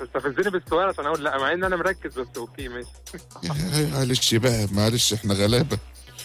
تستفزني بالسؤال عشان اقول لا مع ان انا مركز بس اوكي ماشي معلش بقى معلش احنا غلابه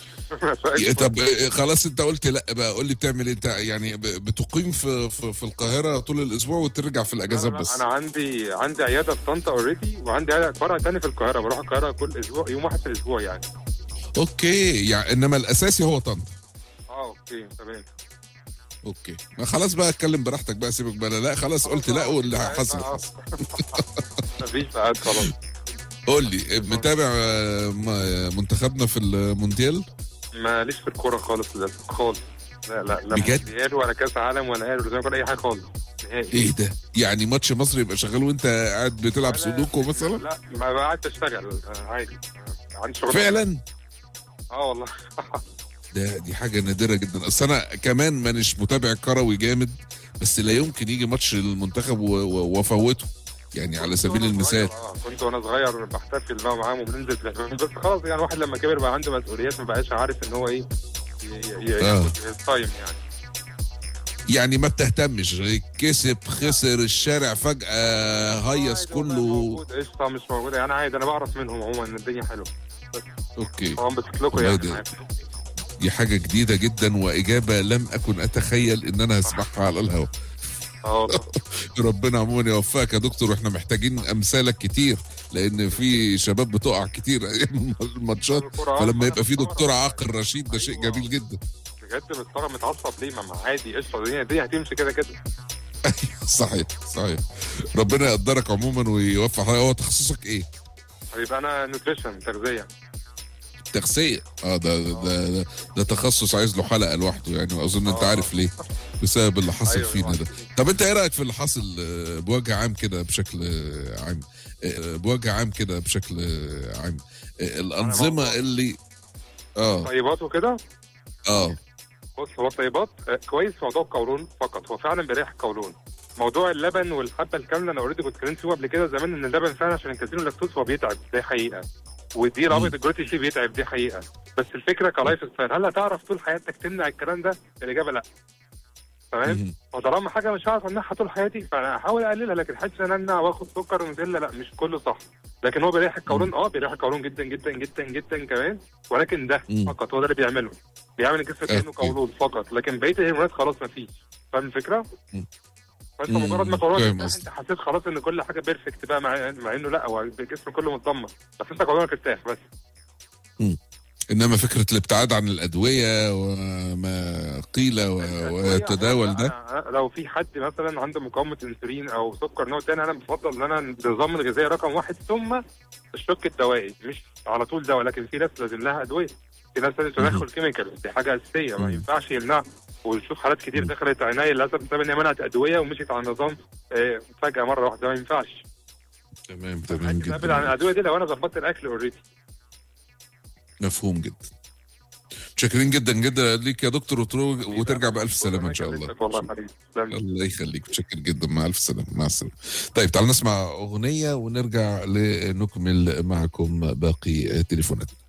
طب آه، خلاص انت قلت لا بقى قول لي بتعمل ايه انت يعني ب- بتقيم في, في في القاهره طول الاسبوع وترجع في الاجازات أنا- بس انا عندي عندي عياده في طنطا اوريدي وعندي عيادة فرع تاني في القاهره بروح القاهره كل اسبوع يوم واحد في الاسبوع يعني اوكي يعني انما الاساسي هو طنطا اه اوكي تمام اوكي ما خلاص بقى اتكلم براحتك بقى سيبك بقى لا خلاص قلت لا واللي حصل حصل مفيش بقى خلاص قول لي متابع آه، م- منتخبنا في المونديال ماليش في الكوره خالص للاسف خالص لا لا لا بجد؟ مونديال ولا كاس عالم ولا ايرو ولا اي حاجه خالص نهائي ايه ده يعني ماتش مصر يبقى شغال وانت قاعد بتلعب لا، سودوكو مثلا لا ما قعدت اشتغل آه، عادي آه، عندي شغل فعلا اه والله ده دي حاجه نادره جدا اصل انا كمان مانيش متابع كروي جامد بس لا يمكن يجي ماتش المنتخب و- و- وافوته يعني على سبيل وأنا المثال صغير، آه، كنت وانا صغير بحتفل بقى معاهم وبننزل في الاحتفال بس خلاص يعني الواحد لما كبر بقى عنده مسؤوليات ما بقاش عارف ان هو ايه ي- ي- آه. ياخد التايم يعني يعني ما بتهتمش كسب خسر الشارع فجاه هيص عادي والله كله موجود قشطه مش موجوده يعني عادي انا بعرف منهم عموما ان الدنيا حلوه اوكي هو بسيط لكم والله يعني ده- عادي. دي حاجه جديده جدا واجابه لم اكن اتخيل ان انا هسمعها على الهواء اه والله. ربنا عموما يوفقك يا دكتور واحنا محتاجين امثالك كتير لان في شباب بتقع كتير أيام الماتشات الكرة آه، فلما أنا يبقى في مستغرب. دكتور عاقل رشيد ده شيء أيوة. جميل جدا بجد مستغرب متعصب ليه ما ما عادي قشطه الدنيا الدنيا هتمشي كده كده صحيح صحيح ربنا يقدرك عموما ويوفق حضرتك. هو تخصصك ايه؟ هيبقى انا نوتريشن تغذيه تغذيه اه ده ده, ده, ده, ده تخصص عايز له حلقه لوحده يعني واظن انت آه. عارف ليه بسبب اللي حصل أيوة، فينا ده طب انت ايه رايك في اللي حصل آه، بوجه عام كده بشكل آه، عام آه، بوجه عام كده بشكل آه، عام آه، الانظمه موضوع- اللي اه طيبات وكده اه بص هو الطيبات آه، كويس في موضوع القولون فقط هو فعلا بيريح القولون موضوع اللبن والحبه الكامله انا اوريدي كنت اتكلمت فيه قبل كده زمان ان اللبن فعلا عشان الكازين واللاكتوز هو بيتعب دي حقيقه ودي الابيض الجلوتين فيه بيتعب دي حقيقه بس الفكره كلايف ستايل هل هتعرف طول حياتك تمنع الكلام ده؟ الاجابه لا تمام؟ مهم. وطالما حاجه مش هعرف امنعها طول حياتي فانا هحاول اقللها لكن حاسس ان انا امنع واخد سكر ونوتيلا لا مش كله صح لكن هو بيريح القولون اه بيريح القولون جدا جدا جدا جدا كمان ولكن ده مم. فقط هو ده اللي بيعمله بيعمل الجسم كانه أوكي. قولون فقط لكن بقيه الهرمونات خلاص ما فيش فاهم الفكره؟ مم. فانت مم. مجرد ما فاهم قولونك قصدك. انت حسيت خلاص ان كل حاجه بيرفكت بقى مع, مع انه لا هو الجسم كله متدمر بس انت قولونك ارتاح بس انما فكره الابتعاد عن الادويه وما قيل و- ويتداول ده أنا- أنا لو في حد مثلا عنده مقاومه انسولين او سكر نوع تاني انا بفضل ان انا النظام الغذائي رقم واحد ثم الشق الدوائي مش على طول دواء لكن في ناس لازم لها ادويه في ناس لازم تدخل كيميكال دي حاجه اساسيه ما مم. ينفعش يمنعها ونشوف حالات كتير مم. دخلت عنايه للاسف بسبب ان هي منعت ادويه ومشيت على النظام آه، فجاه مره واحده ما ينفعش تمام تمام ابعد عن جدا الادويه دي لو انا ظبطت الاكل اوريدي مفهوم جدا متشكرين جدا جدا ليك يا دكتور وترو- وترجع بألف سلامة إن شاء الله والله يا حبيبي تسلم. الله يخليك متشكر جدا مع ألف سلامة مع السلامة طيب تعالوا نسمع أغنية ونرجع لنكمل معكم باقي تليفوناتنا